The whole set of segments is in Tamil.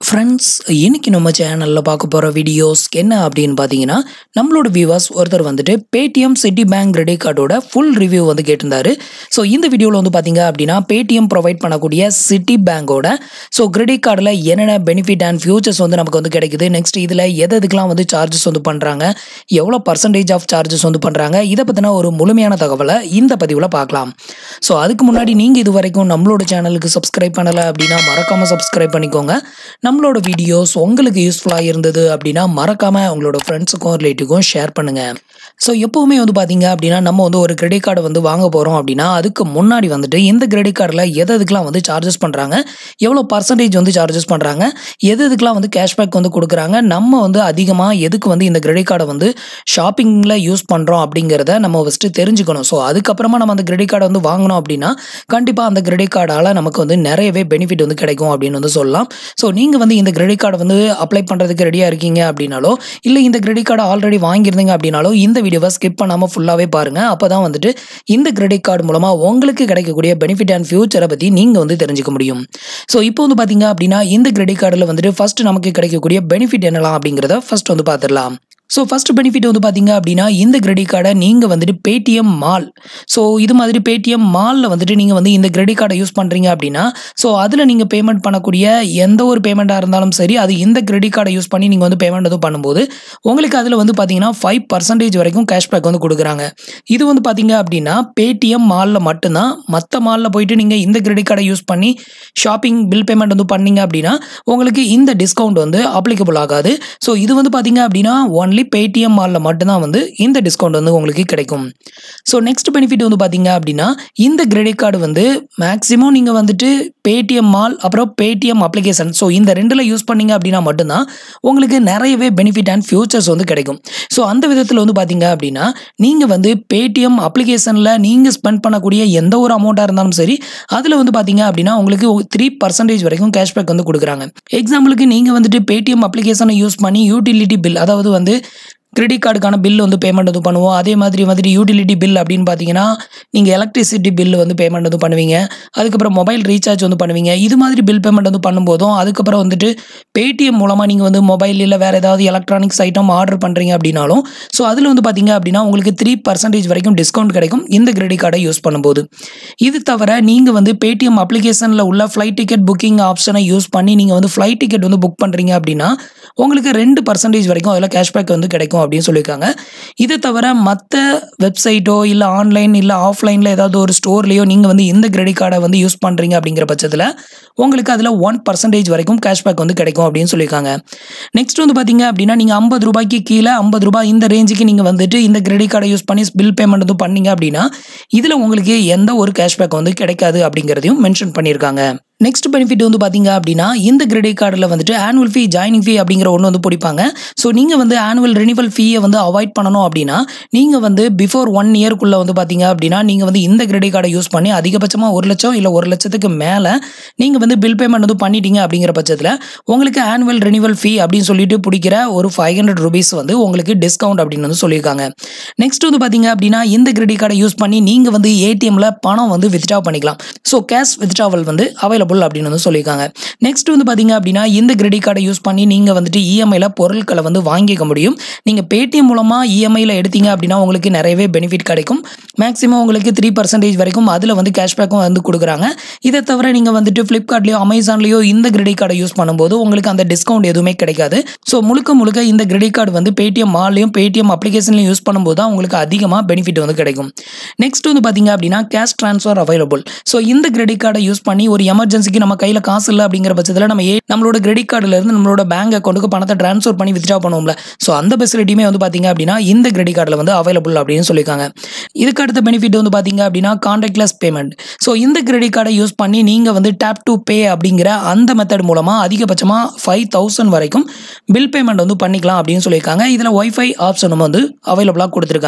ஃப்ரெண்ட்ஸ் இன்னைக்கு நம்ம சேனலில் பார்க்க போகிற வீடியோஸ் என்ன அப்படின்னு பார்த்தீங்கன்னா நம்மளோட வியூவர்ஸ் ஒருத்தர் வந்துட்டு பேடிஎம் சிட்டி பேங்க் கிரெடிட் கார்டோட ஃபுல் ரிவ்யூ வந்து கேட்டிருந்தாரு ஸோ இந்த வீடியோவில் வந்து பார்த்தீங்க அப்படின்னா பேடிஎம் ப்ரொவைட் பண்ணக்கூடிய சிட்டி பேங்கோட ஸோ கிரெடிட் கார்டில் என்னென்ன பெனிஃபிட் அண்ட் ஃபியூச்சர்ஸ் வந்து நமக்கு வந்து கிடைக்குது நெக்ஸ்ட் இதில் எது எதுக்கெலாம் வந்து சார்ஜஸ் வந்து பண்ணுறாங்க எவ்வளோ பர்சன்டேஜ் ஆஃப் சார்ஜஸ் வந்து பண்ணுறாங்க இதை பற்றின ஒரு முழுமையான தகவலை இந்த பதிவில் பார்க்கலாம் ஸோ அதுக்கு முன்னாடி நீங்கள் இது வரைக்கும் நம்மளோட சேனலுக்கு சப்ஸ்கிரைப் பண்ணலை அப்படின்னா மறக்காமல் சப்ஸ்கிரைப் பண்ணிக்கோங்க நம்மளோட வீடியோஸ் உங்களுக்கு யூஸ்ஃபுல்லாக இருந்தது அப்படின்னா மறக்காமல் உங்களோட ஃப்ரெண்ட்ஸுக்கும் ரிலேட்டிவ்க்கும் ஷேர் பண்ணுங்கள் ஸோ எப்போவுமே வந்து பார்த்தீங்க அப்படின்னா நம்ம வந்து ஒரு கிரெடிட் கார்டு வந்து வாங்க போகிறோம் அப்படின்னா அதுக்கு முன்னாடி வந்துட்டு இந்த கிரெடிட் கார்டில் எது எதுக்கெலாம் வந்து சார்ஜஸ் பண்ணுறாங்க எவ்வளோ பர்சன்டேஜ் வந்து சார்ஜஸ் பண்ணுறாங்க எது எதுக்கெலாம் வந்து கேஷ்பேக் வந்து கொடுக்குறாங்க நம்ம வந்து அதிகமாக எதுக்கு வந்து இந்த கிரெடிட் கார்டை வந்து ஷாப்பிங்கில் யூஸ் பண்ணுறோம் அப்படிங்கிறத நம்ம ஃபஸ்ட்டு தெரிஞ்சுக்கணும் ஸோ அதுக்கப்புறமா நம்ம அந்த கிரெடிட் கார்டை வந்து வாங்கினோம் அப்படின்னா கண்டிப்பாக அந்த கிரெடிட் கார்டால் நமக்கு வந்து நிறையவே பெனிஃபிட் வந்து கிடைக்கும் அப்படின்னு வந்து சொல்லலாம் ஸோ நீங்கள் வந்து இந்த கிரெடிட் கார்டை வந்து அப்ளை பண்ணுறதுக்கு ரெடியாக இருக்கீங்க அப்படின்னாலோ இல்லை இந்த கிரெடிட் கார்டை ஆல்ரெடி வாங்கியிருந்தீங்க அப்படின்னாலோ இந்த வீடியோவை ஸ்கிப் பண்ணாமல் ஃபுல்லாகவே பாருங்கள் அப்போ தான் வந்துட்டு இந்த கிரெடிட் கார்டு மூலமாக உங்களுக்கு கிடைக்கக்கூடிய பெனிஃபிட் அண்ட் ஃபியூச்சரை பற்றி நீங்கள் வந்து தெரிஞ்சுக்க முடியும் ஸோ இப்போ வந்து பார்த்தீங்க அப்படின்னா இந்த கிரெடிட் கார்டில் வந்துட்டு ஃபர்ஸ்ட் நமக்கு கிடைக்கக்கூடிய பெனிஃபிட் என்னலாம் அப்படிங்கிறத ஃபர்ஸ்ட் வந்து பார்த்துடலாம் ஸோ ஃபஸ்ட் பெனிஃபிட் வந்து பார்த்தீங்க அப்படின்னா இந்த கிரெடிட் கார்டை நீங்கள் வந்துட்டு பேடிஎம் மால் ஸோ இது மாதிரி பேடிஎம் மாலில் வந்துட்டு நீங்கள் வந்து இந்த கிரெடிட் கார்டை யூஸ் பண்ணுறீங்க அப்படின்னா ஸோ அதில் நீங்கள் பேமெண்ட் பண்ணக்கூடிய எந்த ஒரு பேமெண்ட்டாக இருந்தாலும் சரி அது இந்த கிரெடிட் கார்டை யூஸ் பண்ணி நீங்கள் வந்து பேமெண்ட் எதுவும் பண்ணும்போது உங்களுக்கு அதில் வந்து பார்த்தீங்கன்னா ஃபைவ் பர்சன்டேஜ் வரைக்கும் கேஷ்பேக் வந்து கொடுக்குறாங்க இது வந்து பார்த்தீங்க அப்படின்னா பேடிஎம் மாலில் மட்டும்தான் மற்ற மாலில் போயிட்டு நீங்கள் இந்த கிரெடிட் கார்டை யூஸ் பண்ணி ஷாப்பிங் பில் பேமெண்ட் வந்து பண்ணீங்க அப்படின்னா உங்களுக்கு இந்த டிஸ்கவுண்ட் வந்து அப்ளிகபிள் ஆகாது ஸோ இது வந்து பார்த்தீங்க அப்படின்னா ஒன்லி பேடிஎம் மாலில் மட்டும்தான் வந்து இந்த டிஸ்கவுண்ட் வந்து உங்களுக்கு கிடைக்கும் ஸோ நெக்ஸ்ட் பெனிஃபிட் வந்து பார்த்தீங்க அப்படின்னா இந்த கிரெடிட் கார்டு வந்து மேக்ஸிமம் நீங்கள் வந்துட்டு பேடிஎம் மால் அப்புறம் பேடிஎம் அப்ளிகேஷன் ஸோ இந்த ரெண்டில் யூஸ் பண்ணீங்க அப்படின்னா மட்டும்தான் உங்களுக்கு நிறையவே பெனிஃபிட் அண்ட் ஃபியூச்சர்ஸ் வந்து கிடைக்கும் ஸோ அந்த விதத்தில் வந்து பார்த்தீங்க அப்படின்னா நீங்கள் வந்து பேடிஎம் அப்ளிகேஷனில் நீங்கள் ஸ்பெண்ட் பண்ணக்கூடிய எந்த ஒரு அமௌண்ட்டாக இருந்தாலும் சரி அதில் வந்து பார்த்தீங்க அப்படின்னா உங்களுக்கு த்ரீ பர்சன்டேஜ் வரைக்கும் கேஷ்பேக் வந்து கொடுக்குறாங்க எக்ஸாம்பிளுக்கு நீங்கள் வந்துட்டு பேடிஎம் அப்ளிகேஷனை யூஸ் பண்ணி யூட்டிலிட்டி பில் அதாவது வந்து கிரெடிட் கார்டுக்கான பில் வந்து பேமெண்ட் வந்து பண்ணுவோம் அதே மாதிரி வந்துட்டு யூட்டிலிட்டி பில் அப்படின்னு பார்த்தீங்கன்னா நீங்கள் எலக்ட்ரிசிட்டி பில் வந்து பேமெண்ட் வந்து பண்ணுவீங்க அதுக்கப்புறம் மொபைல் ரீசார்ஜ் வந்து பண்ணுவீங்க இது மாதிரி பில் பேமெண்ட் வந்து பண்ணும்போதும் அதுக்கப்புறம் வந்துட்டு பேடிஎம் மூலமாக நீங்கள் வந்து மொபைல் இல்லை வேறு ஏதாவது எலக்ட்ரானிக்ஸ் ஐட்டம் ஆர்டர் பண்ணுறீங்க அப்படின்னாலும் ஸோ அதில் வந்து பார்த்தீங்க அப்படின்னா உங்களுக்கு த்ரீ பர்சன்டேஜ் வரைக்கும் டிஸ்கவுண்ட் கிடைக்கும் இந்த கிரெடிட் கார்டை யூஸ் பண்ணும்போது இது தவிர நீங்கள் வந்து பேடிஎம் அப்ளிகேஷனில் உள்ள ஃப்ளைட் டிக்கெட் புக்கிங் ஆப்ஷனை யூஸ் பண்ணி நீங்கள் வந்து ஃப்ளைட் டிக்கெட் வந்து புக் பண்ணுறீங்க அப்படின்னா உங்களுக்கு ரெண்டு பர்சன்டேஜ் வரைக்கும் அதில் கேஷ்பேக் வந்து கிடைக்கும் அப்படின்னு சொல்லியிருக்காங்க இதை தவிர மற்ற வெப்சைட்டோ இல்லை ஆன்லைன் இல்லை ஆஃப்லைனில் ஏதாவது ஒரு ஸ்டோர்லேயோ நீங்கள் வந்து இந்த கிரெடிட் கார்டை வந்து யூஸ் பண்ணுறீங்க அப்படிங்கிற பட்சத்தில் உங்களுக்கு அதில் ஒன் பர்சன்டேஜ் வரைக்கும் கேஷ்பேக் வந்து கிடைக்கும் அப்படின்னு சொல்லியிருக்காங்க நெக்ஸ்ட் வந்து பார்த்தீங்க அப்படின்னா நீங்கள் ஐம்பது ரூபாய்க்கு கீழே ஐம்பது ரூபாய் இந்த ரேஞ்சுக்கு நீங்கள் வந்துட்டு இந்த கிரெடிட் கார்டை யூஸ் பண்ணி பில் பேமெண்ட் வந்து பண்ணீங்க அப்படின்னா இதில் உங்களுக்கு எந்த ஒரு கேஷ்பேக் வந்து கிடைக்காது அப்படிங்கிறதையும் மென்ஷன் பண்ணியிருக்காங்க நெக்ஸ்ட் பெனிஃபிட் வந்து பார்த்தீங்க அப்படின்னா இந்த கிரெடிட் கார்டில் வந்துட்டு ஆனுவல் ஃபீ ஜாயினிங் ஃபீ அப்படிங்கிற ஒன்று வந்து பிடிப்பாங்க ஸோ நீங்கள் வந்து ஆனுவல் ரெனிவல் ஃபீயை வந்து அவாய்ட் பண்ணணும் அப்படின்னா நீங்கள் வந்து பிஃபோர் ஒன் இயர்க்குள்ளே வந்து பார்த்தீங்க அப்படின்னா நீங்கள் வந்து இந்த கிரெடிட் கார்டை யூஸ் பண்ணி அதிகபட்சமாக ஒரு லட்சம் இல்லை ஒரு லட்சத்துக்கு மேலே நீங்கள் வந்து பில் பேமெண்ட் வந்து பண்ணிட்டீங்க அப்படிங்கிற பட்சத்தில் உங்களுக்கு ஆனுவல் ரெனிவல் ஃபீ அப்படின்னு சொல்லிட்டு பிடிக்கிற ஒரு ஃபைவ் ஹண்ட்ரட் ருபீஸ் வந்து உங்களுக்கு டிஸ்கவுண்ட் அப்படின்னு வந்து சொல்லியிருக்காங்க நெக்ஸ்ட் வந்து பார்த்தீங்க அப்படின்னா இந்த கிரெடிட் கார்டை யூஸ் பண்ணி நீங்கள் வந்து ஏடிஎம்மில் பணம் வந்து வித்ட்ரா பண்ணிக்கலாம் ஸோ கேஷ் வித்ட்ராவல் வந்து அவைலபிள் அவைலபிள் அப்படின்னு வந்து சொல்லியிருக்காங்க நெக்ஸ்ட் வந்து பார்த்தீங்க அப்படின்னா இந்த கிரெடிட் கார்டை யூஸ் பண்ணி நீங்கள் வந்துட்டு இஎம்ஐயில் பொருட்களை வந்து வாங்கிக்க முடியும் நீங்கள் பேடிஎம் மூலமாக இஎம்ஐயில் எடுத்தீங்க அப்படின்னா உங்களுக்கு நிறையவே பெனிஃபிட் கிடைக்கும் மேக்ஸிமம் உங்களுக்கு த்ரீ பர்சன்டேஜ் வரைக்கும் அதில் வந்து கேஷ்பேக்கும் வந்து கொடுக்குறாங்க இதை தவிர நீங்கள் வந்துட்டு ஃப்ளிப்கார்ட்லேயோ அமேசான்லேயோ இந்த கிரெடிட் கார்டை யூஸ் பண்ணும்போது உங்களுக்கு அந்த டிஸ்கவுண்ட் எதுவுமே கிடைக்காது ஸோ முழுக்க முழுக்க இந்த கிரெடிட் கார்டு வந்து பேடிஎம் மால்லையும் பேடிஎம் அப்ளிகேஷன்லையும் யூஸ் பண்ணும்போது தான் உங்களுக்கு அதிகமாக பெனிஃபிட் வந்து கிடைக்கும் நெக்ஸ்ட் வந்து பார்த்தீங்க அப்படின்னா கேஷ் ட்ரான்ஸ்ஃபர் அவைலபிள் ஸோ இந்த கிரெடிட் கார்டை யூஸ் பண்ணி ஒரு எமர்ஜென்சி எமர்ஜென்சிக்கு நம்ம கையில் காசு இல்லை அப்படிங்கிற பட்சத்தில் நம்ம ஏ நம்மளோட கிரெடிட் கார்டில் இருந்து நம்மளோட பேங்க் அக்கௌண்ட்டுக்கு பணத்தை ட்ரான்ஸ்ஃபர் பண்ணி வித்ட்ரா பண்ணுவோம்ல ஸோ அந்த ஃபெசிலிட்டியுமே வந்து பார்த்தீங்க அப்படின்னா இந்த கிரெடிட் கார்டில் வந்து அவைலபிள் அப்படின்னு சொல்லியிருக்காங்க இதுக்கு அடுத்த பெனிஃபிட் வந்து பார்த்தீங்க அப்படின்னா கான்டாக்ட்லெஸ் பேமெண்ட் ஸோ இந்த கிரெடிட் கார்டை யூஸ் பண்ணி நீங்கள் வந்து டேப் டு பே அப்படிங்கிற அந்த மெத்தட் மூலமாக அதிகபட்சமாக ஃபைவ் தௌசண்ட் வரைக்கும் பில் பேமெண்ட் வந்து பண்ணிக்கலாம் அப்படின்னு சொல்லியிருக்காங்க இதில் ஒய்ஃபை ஆப்ஷனும் வந்து அவைலபிளாக கொடுத்துருக்காங்க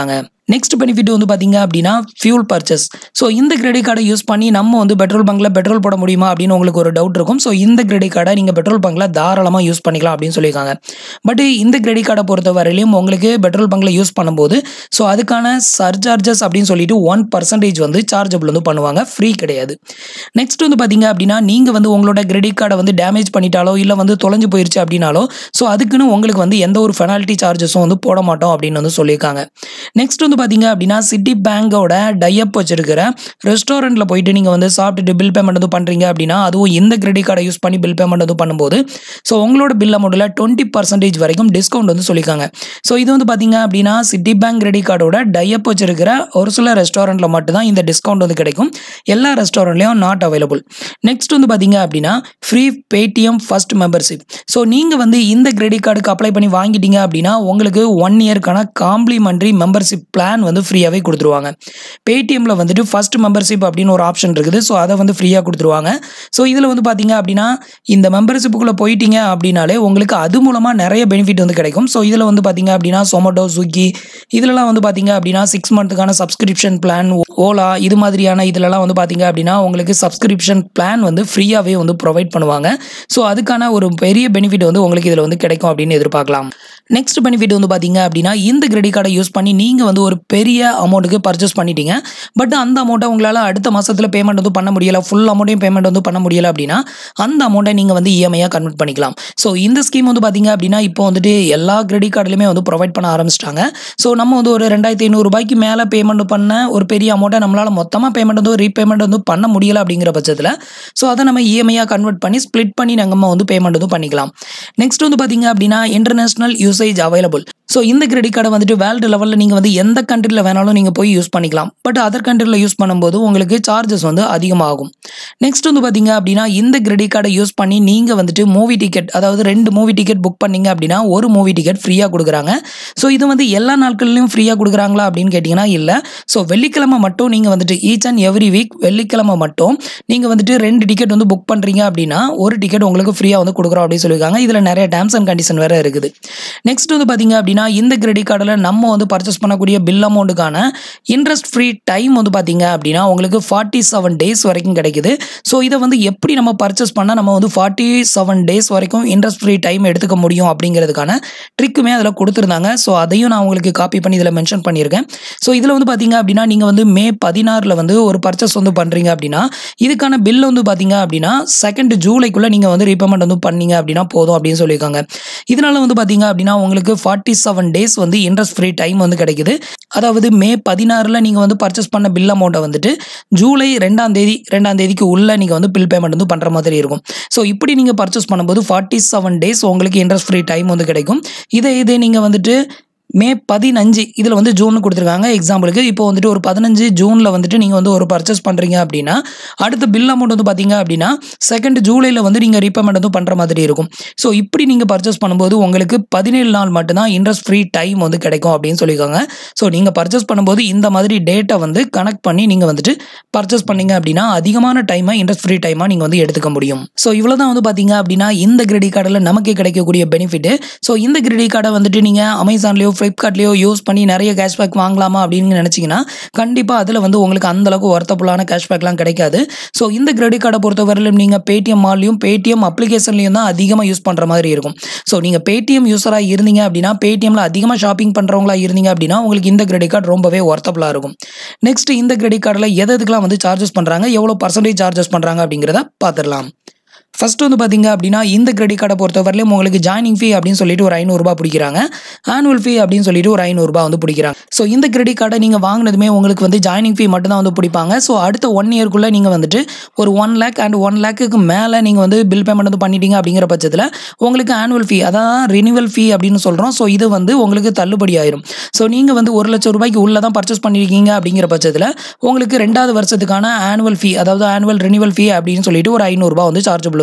நெக்ஸ்ட் பெனிஃபிட் வந்து பார்த்தீங்க அப்படின்னா ஃபியூல் பர்ச்சேஸ் ஸோ இந்த கிரெடிட் கார்டை யூஸ் பண்ணி நம்ம வந்து பெட்ரோல் பங்கில் பெட்ரோல் போட முடியுமா அப்படின்னு உங்களுக்கு ஒரு டவுட் இருக்கும் ஸோ இந்த கிரெடிட் கார்டை நீங்கள் பெட்ரோல் பங்கில் தாராளமாக யூஸ் பண்ணிக்கலாம் அப்படின்னு சொல்லியிருக்காங்க பட் இந்த கிரெடிட் கார்டை பொறுத்த வரையிலையும் உங்களுக்கு பெட்ரோல் பங்கில் யூஸ் பண்ணும்போது ஸோ அதுக்கான சர்சார்ஜஸ் அப்படின்னு சொல்லிட்டு ஒன் பர்சன்டேஜ் வந்து சார்ஜபிள் வந்து பண்ணுவாங்க ஃப்ரீ கிடையாது நெக்ஸ்ட் வந்து பார்த்தீங்க அப்படின்னா நீங்கள் வந்து உங்களோட கிரெடிட் கார்டை வந்து டேமேஜ் பண்ணிட்டாலோ இல்லை வந்து தொலைஞ்சு போயிருச்சு அப்படின்னாலோ ஸோ அதுக்குன்னு உங்களுக்கு வந்து எந்த ஒரு பெனால்ட்டி சார்ஜஸும் வந்து போட மாட்டோம் அப்படின்னு வந்து சொல்லியிருக்காங்க நெக்ஸ்ட் வந்து பார்த்தீங்க அப்படின்னா சிட்டி பேங்கோட டைப் வச்சிருக்கிற ரெஸ்டாரண்ட்டில் போயிட்டு நீங்கள் வந்து சாப்பிட்டுட்டு பில் பேமெண்ட் வந்து பண்ணுறீங்க அப்படின்னா அதுவும் இந்த கிரெடிட் கார்டை யூஸ் பண்ணி பில் பேமெண்ட் வந்து பண்ணும்போது ஸோ உங்களோட பில் அமௌண்ட்டில் டுவெண்ட்டி பர்சன்டேஜ் வரைக்கும் டிஸ்கவுண்ட் வந்து சொல்லியிருக்காங்க ஸோ இது வந்து பார்த்தீங்க அப்படின்னா சிட்டி பேங்க் கிரெடிட் கார்டோட டைப் வச்சிருக்கிற ஒரு சில ரெஸ்டாரண்ட்டில் மட்டும்தான் இந்த டிஸ்கவுண்ட் வந்து கிடைக்கும் எல்லா ரெஸ்டாரண்ட்லேயும் நாட் அவைலபிள் நெக்ஸ்ட் வந்து பார்த்தீங்க அப்படின்னா free Paytm first membership so நீங்கள் வந்து இந்த கிரெடிட் கார்டுக்கு அப்ளை பண்ணி வாங்கிட்டீங்க அப்படின்னா உங்களுக்கு ஒன் இயர்க்கான காம்ப்ளிமெண்ட்ரி மெம்பர்ஷிப் பிளான் வந்து ஃப்ரீயாகவே கொடுத்துருவாங்க பேடிஎம்மில் வந்துட்டு ஃபர்ஸ்ட் மெம்பர்ஷிப் அப்படின்னு ஒரு ஆப்ஷன் இருக்குது ஸோ அதை வந்து ஃப்ரீயாக கொடுத்துருவாங்க ஸோ இதில் வந்து பார்த்தீங்க அப்படின்னா இந்த மெம்பர்ஷிப்புக்குள்ளே போயிட்டீங்க அப்படின்னாலே உங்களுக்கு அது மூலமாக நிறைய பெனிஃபிட் வந்து கிடைக்கும் ஸோ இதில் வந்து பார்த்தீங்க அப்படின்னா சொமேட்டோ ஸ்விக்கி இதிலலாம் வந்து பார்த்தீங்க அப்படின்னா சிக்ஸ் மந்த்துக்கான சப்ஸ்கிரிப்ஷன் பிளான் ஓலா இது மாதிரியான இதிலலாம் வந்து பார்த்தீங்க அப்படின்னா உங்களுக்கு சப்ஸ்கிரிப்ஷன் பிளான் வந்து ஃப்ரீயாகவே வந்து ப்ரொவைட் பண்ணுவாங்க ஸோ அதுக்கான ஒரு பெரிய பெனிஃபிட் வந்து உங்களுக்கு இதில் வந்து கிடைக்கும் அப்படின்னு எதிர்பார்க்கலாம் நெக்ஸ்ட் பெனிஃபிட் வந்து பார்த்தீங்க அப்படின்னா இந்த கிரெடிட் கார்டை யூஸ் பண்ணி நீங்கள் வந்து ஒரு பெரிய அமௌண்ட்டுக்கு பர்ச்சேஸ் பண்ணிட்டீங்க பட் அந்த அமௌண்ட்டை உங்களால் அடுத்த மாதத்தில் பேமெண்ட் வந்து பண்ண முடியலை ஃபுல் அமௌண்ட்டையும் பேமெண்ட் வந்து பண்ண முடியலை அப்படின்னா அந்த அமௌண்ட்டை நீங்கள் வந்து இஎம்ஐயாக கன்வெர்ட் பண்ணிக்கலாம் ஸோ இந்த ஸ்கீம் வந்து பார்த்தீங்க அப்படின்னா இப்போ வந்துட்டு எல்லா கிரெடிட் கார்டுலையுமே வந்து ப்ரொவைட் பண்ண ஆரம்பிச்சிட்டாங்க ஸோ நம்ம வந்து ஒரு ரெண்டாயிரத்தி ஐநூறுரூபாய்க்கு மேலே பேமெண்ட் பண்ண ஒரு பெரிய அமௌண்ட்டை நம்மளால் மொத்தமாக பேமெண்ட் வந்து ரீபேமெண்ட் வந்து பண்ண முடியலை அப்படிங்கிற பட்சத்தில் ஸோ அதை நம்ம இஎம்ஐயாக கன்வெர்ட் பண்ணி ஸ்ப்ளிட் பண்ணி நம்ம வந்து பேமெண்ட் வந்து பண்ணிக்கலாம் நெக்ஸ்ட் வந்து பார்த்தீங்க அப்படின்னா இன்டர்நேஷனல் யூசேஜ் அவைலபிள் ஸோ இந்த கிரெடிட் கார்டை வந்துட்டு வேர்ல்டு லெவலில் நீங்கள் வந்து எந்த கண்ட்ரியில் வேணாலும் நீங்கள் போய் யூஸ் பண்ணிக்கலாம் பட் அதர் கண்ட்ரியில் யூஸ் பண்ணும்போது உங்களுக்கு சார்ஜஸ் வந்து அதிகமாகும் நெக்ஸ்ட் வந்து பார்த்தீங்க அப்படின்னா இந்த கிரெடிட் கார்டை யூஸ் பண்ணி நீங்கள் வந்துட்டு மூவி டிக்கெட் அதாவது ரெண்டு மூவி டிக்கெட் புக் பண்ணீங்க அப்படின்னா ஒரு மூவி டிக்கெட் ஃப்ரீயாக கொடுக்குறாங்க ஸோ இது வந்து எல்லா நாட்கள்லையும் ஃப்ரீயாக கொடுக்குறாங்களா அப்படின்னு கேட்டிங்கன்னா இல்லை ஸோ வெள்ளிக்கிழமை மட்டும் நீங்கள் வந்துட்டு ஈச் அண்ட் எவ்ரி வீக் வெள்ளிக்கிழமை மட்டும் நீங்கள் வந்துட்டு ரெண்டு டிக்கெட் வந்து புக் பண்ணுறீங்க அப்படின்னா ஒரு டிக்கெட் உங்களுக்கு ஃப்ரீயாக வந்து கொடுக்குறோம் அப்படின்னு சொல்லியிருக்காங்க இதில் நிறைய டேர்ம்ஸ் அண்ட் கண்டிஷன் வேறு இருக்குது நெக்ஸ்ட் வந்து பார்த்தீங்க அப்படின்னா இந்த கிரெடிட் கார்டில் நம்ம வந்து பர்ச்சேஸ் பண்ணக்கூடிய பில் அமௌண்ட்டுக்கான இன்ட்ரெஸ்ட் ஃப்ரீ டைம் வந்து பார்த்தீங்க அப்படின்னா உங்களுக்கு ஃபார்ட்டி செவன் டேஸ் வரைக்கும் கிடைக்குது ஸோ இதை வந்து எப்படி நம்ம பர்ச்சேஸ் பண்ணால் நம்ம வந்து ஃபார்ட்டி செவன் டேஸ் வரைக்கும் இன்ட்ரெஸ்ட் ஃப்ரீ டைம் எடுத்துக்க முடியும் அப்படிங்கிறதுக்கான ட்ரிக்குமே அதில் கொடுத்துருந்தாங்க ஸோ அதையும் நான் உங்களுக்கு காப்பி பண்ணி இதில் மென்ஷன் பண்ணியிருக்கேன் ஸோ இதில் வந்து பார்த்தீங்க அப்படின்னா நீங்கள் வந்து மே பதினாறில் வந்து ஒரு பர்ச்சேஸ் வந்து பண்ணுறீங்க அப்படின்னா இதுக்கான பில் வந்து பார்த்தீங்க அப்படின்னா செகண்ட் ஜூலைக்குள்ளே நீங்கள் வந்து ரீபேமெண்ட் வந்து பண்ணீங்க அப்படின்னா போதும் அப்படின்னு சொல்லியிருக்காங்க இதனால வந்து பார்த்தீங்க அப்படின்னா உங்களுக்கு ஃபார்ட்டி செவன் டேஸ் வந்து இன்ட்ரெஸ்ட் ஃப்ரீ டைம் வந்து கிடைக்குது அதாவது மே பதினாறில் நீங்கள் வந்து பர்ச்சேஸ் பண்ண பில் அமௌண்ட்டை வந்துட்டு ஜூலை ரெண்டாம் தேதி ரெண்டாம் தேதிக்கு உள்ள நீங்கள் வந்து பில் பேமெண்ட் வந்து பண்ணுற மாதிரி இருக்கும் ஸோ இப்படி நீங்கள் பர்ச்சேஸ் பண்ணும்போது ஃபார்ட்டி செவன் டேஸ் உங்களுக்கு இன்ட்ரெஸ்ட் ஃப்ரீ டைம் வந்து கிடைக்கும் இதே இதே நீங்கள் வந்துட்டு மே பதினஞ்சு இதில் வந்து ஜூன் கொடுத்துருக்காங்க எக்ஸாம்பிளுக்கு இப்போ வந்துட்டு ஒரு பதினஞ்சு ஜூனில் வந்துட்டு நீங்கள் வந்து ஒரு பர்ச்சேஸ் பண்ணுறீங்க அப்படின்னா அடுத்த பில் அமௌண்ட் வந்து பார்த்தீங்க அப்படின்னா செகண்ட் ஜூலையில் வந்து நீங்கள் ரீபேமெண்ட் வந்து பண்ணுற மாதிரி இருக்கும் ஸோ இப்படி நீங்கள் பர்ச்சேஸ் பண்ணும்போது உங்களுக்கு பதினேழு நாள் மட்டும்தான் இன்ட்ரெஸ்ட் ஃப்ரீ டைம் வந்து கிடைக்கும் அப்படின்னு சொல்லியிருக்காங்க ஸோ நீங்கள் பர்ச்சேஸ் பண்ணும்போது இந்த மாதிரி டேட்டை வந்து கனெக்ட் பண்ணி நீங்கள் வந்துட்டு பர்ச்சேஸ் பண்ணீங்க அப்படின்னா அதிகமான டைமை இன்ட்ரெஸ்ட் ஃப்ரீ டைமாக நீங்கள் வந்து எடுத்துக்க முடியும் ஸோ இவ்வளோ தான் வந்து பார்த்தீங்க அப்படின்னா இந்த கிரெடிட் கார்டில் நமக்கு கிடைக்கக்கூடிய பெனிஃபிட் ஸோ இந்த கிரெடிட் கார்டை வந்துட்டு நீங்கள் அமேசான்லேயோ ஃப்ளிப்கார்ட்லேயோ யூஸ் பண்ணி நிறைய கேஷ்பேக் வாங்கலாமா அப்படின்னு நினச்சிங்கன்னா கண்டிப்பாக அதில் வந்து உங்களுக்கு அந்தளவுக்கு ஒர்த்தபுளான கேஷ்பேக்லாம் கிடைக்காது ஸோ இந்த கிரெடிட் கார்டை பொறுத்தவரையிலும் நீங்கள் பேடிஎம் மால்லையும் பேடிஎம் அப்ளிகேஷன்லையும் தான் அதிகமாக யூஸ் பண்ணுற மாதிரி இருக்கும் ஸோ நீங்கள் பேடிஎம் யூஸராக இருந்தீங்க அப்படின்னா பேடிஎம்மில் அதிகமாக ஷாப்பிங் பண்ணுறவங்களா இருந்தீங்க அப்படின்னா உங்களுக்கு இந்த கிரெடிட் கார்டு ரொம்பவே ஒர்த்தபுளாக இருக்கும் நெக்ஸ்ட் இந்த கிரெடிட் கார்டில் எது எதுக்கெல்லாம் வந்து சார்ஜஸ் பண்ணுறாங்க எவ்வளோ பர்சன்டேஜ் சார்ஜஸ் பண்ணுறாங்க அப்படிங்கிறத பார்த்துடலாம் ஃபர்ஸ்ட் வந்து பார்த்தீங்க அப்படின்னா இந்த கிரெடிட் கார்டை பொறுத்தவரையிலும் உங்களுக்கு ஜாயினிங் ஃபீ அப்படின்னு சொல்லிட்டு ஒரு ஐநூறுரூபா பிடிக்கிறாங்க ஆனுவல் ஃபீ அப்படின்னு சொல்லிட்டு ஒரு ஐநூறுரூபா வந்து பிடிக்கிறாங்க ஸோ இந்த கிரெடிட் கார்டை நீங்கள் வாங்கினதுமே உங்களுக்கு வந்து ஜாயினிங் ஃபீ மட்டும் தான் வந்து பிடிப்பாங்க ஸோ அடுத்த ஒன் இயர்க்குள்ளே நீங்கள் வந்துட்டு ஒரு ஒன் லேக் அண்ட் ஒன் லேக்குக்கு மேலே நீங்கள் வந்து பில் பேமெண்ட் வந்து பண்ணிட்டீங்க அப்படிங்கிற பட்சத்தில் உங்களுக்கு ஆனுவல் ஃபீ அதான் ரினிவல் ஃபீ அப்படின்னு சொல்கிறோம் ஸோ இது வந்து உங்களுக்கு தள்ளுபடி ஆயிரும் ஸோ நீங்கள் வந்து ஒரு லட்சம் ரூபாய்க்கு உள்ளே தான் பர்ச்சேஸ் பண்ணியிருக்கீங்க அப்படிங்கிற பட்சத்தில் உங்களுக்கு ரெண்டாவது வருஷத்துக்கான ஆனுவல் ஃபீ அதாவது ஆனுவல் ரினிவல் ஃபீ அப்படின்னு சொல்லிட்டு ஒரு ஐநூறுரூபா வந்து சார்ஜபிள் வந்து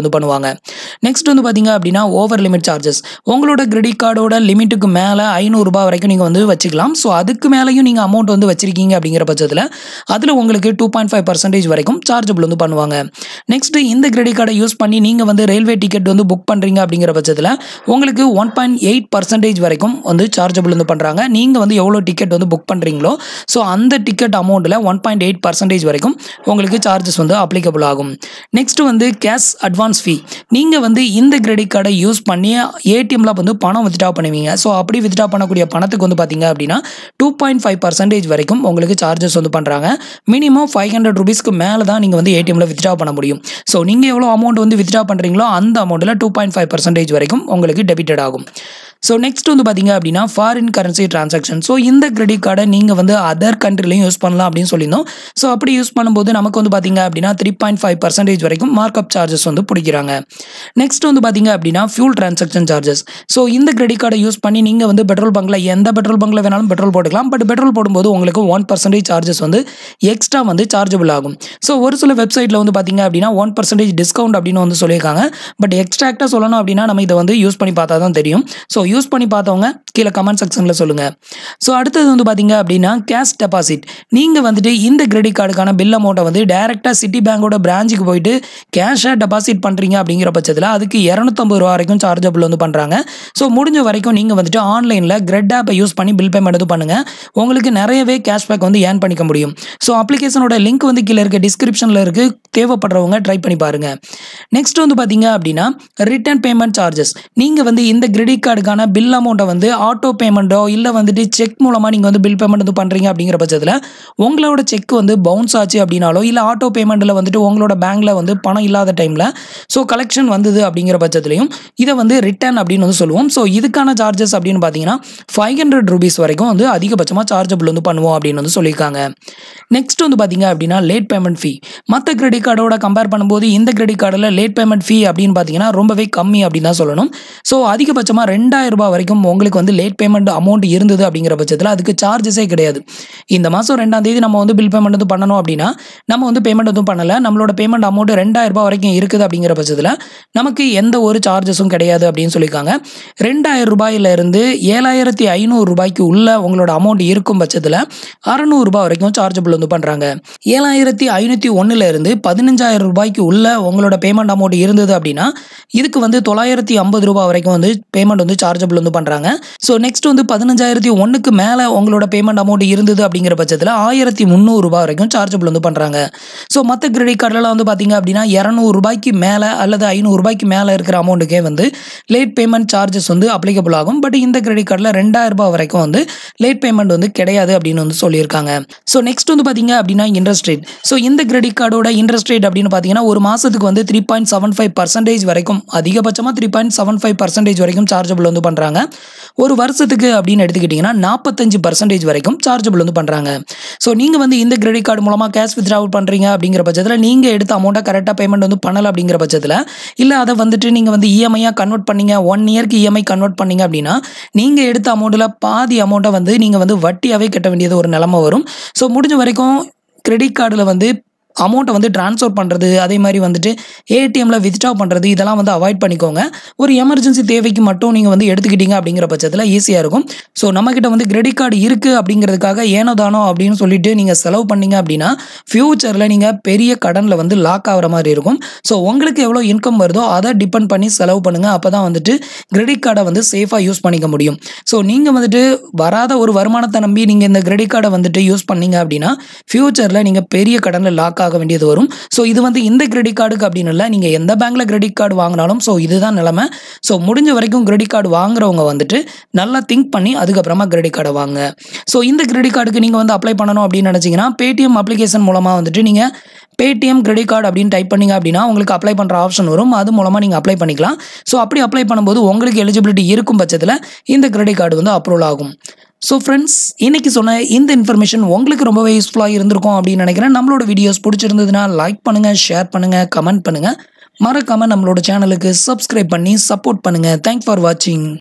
வந்து பண்ணுவாங்க நெக்ஸ்ட் வந்து பார்த்தீங்க அப்படின்னா ஓவர் லிமிட் சார்ஜஸ் உங்களோட கிரெடிட் கார்டோட லிமிட்டுக்கு மேலே ஐநூறுரூபா வரைக்கும் நீங்கள் வந்து வச்சுக்கலாம் ஸோ அதுக்கு மேலேயும் நீங்கள் அமௌண்ட் வந்து வச்சிருக்கீங்க அப்படிங்கிற பட்சத்தில் அதில் உங்களுக்கு டூ பாயிண்ட் ஃபைவ் பர்சன்டேஜ் வரைக்கும் சார்ஜபிள் வந்து பண்ணுவாங்க நெக்ஸ்ட் இந்த கிரெடிட் கார்டை யூஸ் பண்ணி நீங்கள் வந்து ரயில்வே டிக்கெட் வந்து புக் பண்ணுறீங்க அப்படிங்கிற பட்சத்தில் உங்களுக்கு ஒன் பாயிண்ட் எயிட் பர்சன்டேஜ் வரைக்கும் வந்து சார்ஜபிள் வந்து பண்ணுறாங்க நீங்கள் வந்து எவ்வளோ டிக்கெட் வந்து புக் பண்ணுறீங்களோ ஸோ அந்த டிக்கெட் அமௌண்ட்டில் ஒன் பாயிண்ட் எயிட் பர்சன்டேஜ் வரைக்கும் உங்களுக்கு சார்ஜஸ் வந்து அப்ளிகபிள் ஆகும் நெக்ஸ்ட் வந்து கேஷ் அட்வான்ஸ் ஃபீ நீங்கள் வந்து இந்த கிரெடிட் கார்டை யூஸ் பண்ணி ஏடிஎம்ல வந்து பணம் வித்ட்ரா பண்ணுவீங்க ஸோ அப்படி வித்ட்ரா பண்ணக்கூடிய பணத்துக்கு வந்து பார்த்தீங்க அப்படின்னா டூ பாயிண்ட் ஃபைவ் பர்சன்டேஜ் வரைக்கும் உங்களுக்கு சார்ஜஸ் வந்து பண்ணுறாங்க மினிமம் ஃபைவ் ஹண்ட்ரட் ருபீஸ்க்கு மேலே தான் நீங்கள் வந்து ஏடிஎம்ல வித்ட்ரா பண்ண முடியும் ஸோ நீங்கள் எவ்வளோ அமௌண்ட் வந்து வித்ட்ரா பண்ணுறீங்களோ அந்த அமௌண்ட்டில் டூ பாயிண்ட் ஃபைவ் பர்சன்டேஜ் வரைக்கும் உங்களுக்கு டெபிட்டட் ஆகும் ஸோ நெக்ஸ்ட் வந்து பார்த்தீங்க அப்படின்னா ஃபாரின் கரன்சி டிரான்சாக்ஷன் ஸோ இந்த கிரெடிட் கார்டை நீங்கள் வந்து அதர் கண்ட்ரிலையும் யூஸ் பண்ணலாம் அப்படின்னு சொல்லியிருந்தோம் ஸோ அப்படி யூஸ் பண்ணும்போது நமக்கு வந்து பார்த்தீங்க அப்படின்னா த்ரீ பாயிண்ட் ஃபைவ் பர்சன்டேஜ் வரைக்கும் மார்க்அப் சார்ஜஸ் வந்து பிடிக்கிறாங்க நெக்ஸ்ட் வந்து பார்த்தீங்க அப்படின்னா ஃபியூல் டிரான்சாக்ஷன் சார்ஜஸ் ஸோ இந்த கிரெடிட் கார்டை யூஸ் பண்ணி நீங்கள் வந்து பெட்ரோல் பங்க்கில் எந்த பெட்ரோல் பங்க்கில் வேணாலும் பெட்ரோல் போட்டுக்கலாம் பட் பெட்ரோல் போடும்போது உங்களுக்கு ஒன் பர்சன்டேஜ் சார்ஜஸ் வந்து எக்ஸ்ட்ரா வந்து சார்ஜபிள் ஆகும் ஸோ ஒரு சில வெப்சைட்டில் வந்து பார்த்தீங்க அப்படின்னா ஒன் பர்சன்டேஜ் டிஸ்கவுண்ட் அப்படின்னு வந்து சொல்லியிருக்காங்க பட் எக்ஸ்ட்ராக்டாக சொல்லணும் அப்படின்னா நம்ம இதை வந்து யூஸ் பண்ணி பார்த்தா தான் தெரியும் ஸோ யூஸ் பண்ணி பார்த்தவங்க கீழே கமெண்ட் செக்ஷனில் சொல்லுங்கள் ஸோ அடுத்தது வந்து பார்த்தீங்க அப்படின்னா கேஷ் டெபாசிட் நீங்கள் வந்துட்டு இந்த கிரெடிட் கார்டுக்கான பில் அமௌண்ட்டை வந்து டேரெக்டாக சிட்டி பேங்கோட பிரான்ச்சுக்கு போயிட்டு கேஷாக டெபாசிட் பண்ணுறீங்க அப்படிங்கிற பட்சத்தில் அதுக்கு இரநூத்தம்பது ரூபா வரைக்கும் சார்ஜபிள் வந்து பண்ணுறாங்க ஸோ முடிஞ்ச வரைக்கும் நீங்கள் வந்துட்டு ஆன்லைனில் கிரெட் ஆப்பை யூஸ் பண்ணி பில் பேமெண்ட் வந்து பண்ணுங்கள் உங்களுக்கு நிறையவே கேஷ்பேக் வந்து ஏர்ன் பண்ணிக்க முடியும் ஸோ அப்ளிகேஷனோட லிங்க் வந்து கீழே இருக்க டிஸ்கிரிப்ஷனில் இருக்குது தேவைப்படுறவங்க ட்ரை பண்ணி பாருங்கள் நெக்ஸ்ட் வந்து பார்த்தீங்க அப்படின்னா ரிட்டர்ன் பேமெண்ட் சார்ஜஸ் நீங்கள் வந்து இந்த கிரெடிட் கார்டுக்கான பில் அமௌண்ட்டை வந்து ஆட்டோ பேமெண்ட்டோ இல்லை வந்துட்டு செக் மூலமாக நீங்கள் வந்து பில் பேமெண்ட் வந்து பண்ணுறீங்க அப்படிங்கிற பட்சத்தில் உங்களோட செக் வந்து பவுன்ஸ் ஆச்சு அப்படின்னாலோ இல்லை ஆட்டோ பேமெண்ட்டில் வந்துட்டு உங்களோட பேங்க்கில் வந்து பணம் இல்லாத டைமில் ஸோ கலெக்ஷன் வந்தது அப்படிங்கிற பட்சத்துலையும் இதை வந்து ரிட்டர்ன் அப்படின்னு வந்து சொல்லுவோம் ஸோ இதுக்கான சார்ஜஸ் அப்படின்னு பார்த்தீங்கன்னா ஃபைவ் ஹண்ட்ரட் ருபீஸ் வரைக்கும் வந்து அதிகபட்சமாக சார்ஜபிள் வந்து பண்ணுவோம் அப்படின்னு வந்து சொல்லியிருக்காங்க நெக்ஸ்ட் வந்து பார்த்தீங்க அப்படின்னா லேட் பேமெண்ட் ஃபீ மற்ற கிரெடிட் கார்டோட கம்பேர் பண்ணும்போது இந்த கிரெடிட் கார்டில் லேட் பேமெண்ட் ஃபீ அப்படின்னு பார்த்தீங்கன்னா ரொம்பவே கம்மி அப்படின்னு தான் சொல்லணும் ஸோ அதிகபட்சமாக ரெண்டாயிரம் ரூபாய் வரைக்கும் உங்களுக்கு வந்து லேட் பேமெண்ட் அமௌண்ட் இருந்தது அப்படிங்கிற பட்சத்தில் அதுக்கு சார்ஜஸே கிடையாது இந்த மாதம் ரெண்டாம் தேதி நம்ம வந்து பில் பேமெண்ட் வந்து பண்ணணும் அப்படின்னா நம்ம வந்து பேமெண்ட் எதுவும் பண்ணலை நம்மளோட பேமெண்ட் அமௌண்ட் ரெண்டாயிரம் ரூபாய் வரைக்கும் இருக்குது அப்படிங்கிற பட்சத்தில் நமக்கு எந்த ஒரு சார்ஜஸும் கிடையாது அப்படின்னு சொல்லியிருக்காங்க ரெண்டாயிரம் ரூபாயிலிருந்து ஏழாயிரத்தி ஐநூறு ரூபாய்க்கு உள்ள உங்களோட அமௌண்ட் இருக்கும் பட்சத்தில் அறநூறுபா வரைக்கும் சார்ஜபிள் வந்து பண்ணுறாங்க ஏழாயிரத்தி ஐநூற்றி ஒன்றுலேருந்து பதினஞ்சாயிரம் ரூபாய்க்கு உள்ள உங்களோட பேமெண்ட் அமௌண்ட் இருந்தது அப்படின்னா இதுக்கு வந்து தொள்ளாயிரத்தி ஐம்பது ரூபாய் வரைக்கும் வந்து பேமெண்ட் வந்து சார்ஜபிள் வந்து பண்ணுறாங்க ஸோ நெக்ஸ்ட் வந்து பதினஞ்சாயிரத்தி ஒன்றுக்கு மேலே உங்களோட பேமெண்ட் அமௌண்ட் இருந்தது அப்படிங்கிற பட்சத்தில் ஆயிரத்தி முந்நூறுரூபா வரைக்கும் சார்ஜபிள் வந்து பண்ணுறாங்க ஸோ மற்ற கிரெடிட் கார்டெலாம் வந்து பார்த்தீங்க அப்படின்னா இரநூறுபாய்க்கு மேலே அல்லது ஐநூறுரூபாய்க்கு மேலே இருக்கிற அமௌண்ட்டுக்கே வந்து லேட் பேமெண்ட் சார்ஜஸ் வந்து அப்ளிகபிள் ஆகும் பட் இந்த கிரெடிட் கார்டில் ரெண்டாயிரம் ரூபாய் வரைக்கும் வந்து லேட் பேமெண்ட் வந்து கிடையாது அப்படின்னு வந்து சொல்லியிருக்காங்க ஸோ நெக்ஸ்ட் வந்து பார்த்தீங்க அப்படின்னா இன்ட்ரெஸ்ட் ரேட் ஸோ இந்த கிரெடிட் கார்டோட இன்ட்ரெஸ்ட் ரேட் அப்படின்னு பார்த்தீங்கன்னா ஒரு மாதத்துக்கு வந்து three point seven five percentage வரைக்கும் அதிகபட்சமாக three point seven five percentage வரைக்கும் சார்ஜபிள் வந்து பண்ணுறாங்க ஒரு வருஷத்துக்கு அப்படின்னு எடுத்துக்கிட்டிங்கன்னா நாற்பத்தஞ்சு பர்சன்டேஜ் வரைக்கும் சார்ஜபிள் வந்து பண்ணுறாங்க ஸோ நீங்கள் வந்து இந்த கிரெடிட் கார்டு மூலமாக கேஷ் வித்ட்ராவல் பண்ணுறீங்க அப்படிங்கிற பட்சத்தில் நீங்கள் எடுத்த அமௌண்ட்டை கரெக்டாக பேமெண்ட் வந்து பண்ணலை அப்படிங்கிற பட்சத்தில் இல்லை அதை வந்துட்டு நீங்கள் வந்து இஎம்ஐயாக கன்வெர்ட் பண்ணீங்க ஒன் இயர்க்கு இஎம்ஐ கன்வெர்ட் பண்ணீங்க அப்படின்னா நீங்கள் எடுத்த அமௌண்ட்டில் பாதி அமௌண்ட்டை வந்து நீங்கள் வந்து வட்டியாகவே கட்ட வேண்டியது ஒரு நிலமை வரும் ஸோ முடிஞ்ச வரைக்கும் கிரெடிட் கார்டில் வந்து அமௌண்ட்டை வந்து ட்ரான்ஸ்ஃபர் பண்ணுறது அதே மாதிரி வந்துட்டு ஏடிஎம்மில் வித்ட்ரா பண்ணுறது இதெல்லாம் வந்து அவாய்ட் பண்ணிக்கோங்க ஒரு எமர்ஜென்சி தேவைக்கு மட்டும் நீங்கள் வந்து எடுத்துக்கிட்டீங்க அப்படிங்கிற பட்சத்தில் ஈஸியாக இருக்கும் ஸோ நம்மக்கிட்ட வந்து கிரெடிட் கார்டு இருக்குது அப்படிங்கிறதுக்காக ஏனோ தானோ அப்படின்னு சொல்லிட்டு நீங்கள் செலவு பண்ணீங்க அப்படின்னா ஃப்யூச்சரில் நீங்கள் பெரிய கடனில் வந்து லாக் ஆகிற மாதிரி இருக்கும் ஸோ உங்களுக்கு எவ்வளோ இன்கம் வருதோ அதை டிபெண்ட் பண்ணி செலவு பண்ணுங்கள் அப்போ தான் வந்துட்டு கிரெடிட் கார்டை வந்து சேஃபாக யூஸ் பண்ணிக்க முடியும் ஸோ நீங்கள் வந்துட்டு வராத ஒரு வருமானத்தை நம்பி நீங்கள் இந்த கிரெடிட் கார்டை வந்துட்டு யூஸ் பண்ணீங்க அப்படின்னா ஃப்யூச்சரில் நீங்கள் பெரிய கடனில் லாக் ஆக வேண்டியது வரும் ஸோ இது வந்து இந்த கிரெடிட் கார்டுக்கு அப்படின்னு இல்லை நீங்கள் எந்த பேங்க்கில் கிரெடிட் கார்டு வாங்கினாலும் ஸோ இதுதான் நிலமை ஸோ முடிஞ்ச வரைக்கும் கிரெடிட் கார்டு வாங்குறவங்க வந்துட்டு நல்லா திங்க் பண்ணி அதுக்கப்புறமா கிரெடிட் கார்டை வாங்க ஸோ இந்த கிரெடிட் கார்டுக்கு நீங்கள் வந்து அப்ளை பண்ணணும் அப்படின்னு நினச்சிங்கன்னா பேடிஎம் அப்ளிகேஷன் மூலமாக வந்துட்டு நீங்கள் பேடிஎம் கிரெடிட் கார்டு அப்படின்னு டைப் பண்ணீங்க அப்படின்னா உங்களுக்கு அப்ளை பண்ணுற ஆப்ஷன் வரும் அது மூலமாக நீங்கள் அப்ளை பண்ணிக்கலாம் ஸோ அப்படி அப்ளை பண்ணும்போது உங்களுக்கு எலிஜிபிலிட்டி இருக்கும் பட்சத்தில் இந்த கிரெடிட் கார்டு வந்து அப்ரூவல் ஆகும் ஸோ ஃப்ரெண்ட்ஸ் இன்னைக்கு சொன்ன இந்த இன்ஃபர்மேஷன் உங்களுக்கு ரொம்பவே யூஸ்ஃபுல்லாக இருந்திருக்கும் அப்படின்னு நினைக்கிறேன் நம்மளோட வீடியோஸ் பிடிச்சிருந்ததுன்னா லைக் பண்ணுங்கள் ஷேர் பண்ணுங்கள் கமெண்ட் பண்ணுங்கள் மறக்காமல் நம்மளோட சேனலுக்கு சப்ஸ்கிரைப் பண்ணி சப்போர்ட் பண்ணுங்கள் தேங்க் ஃபார் வாட்சிங்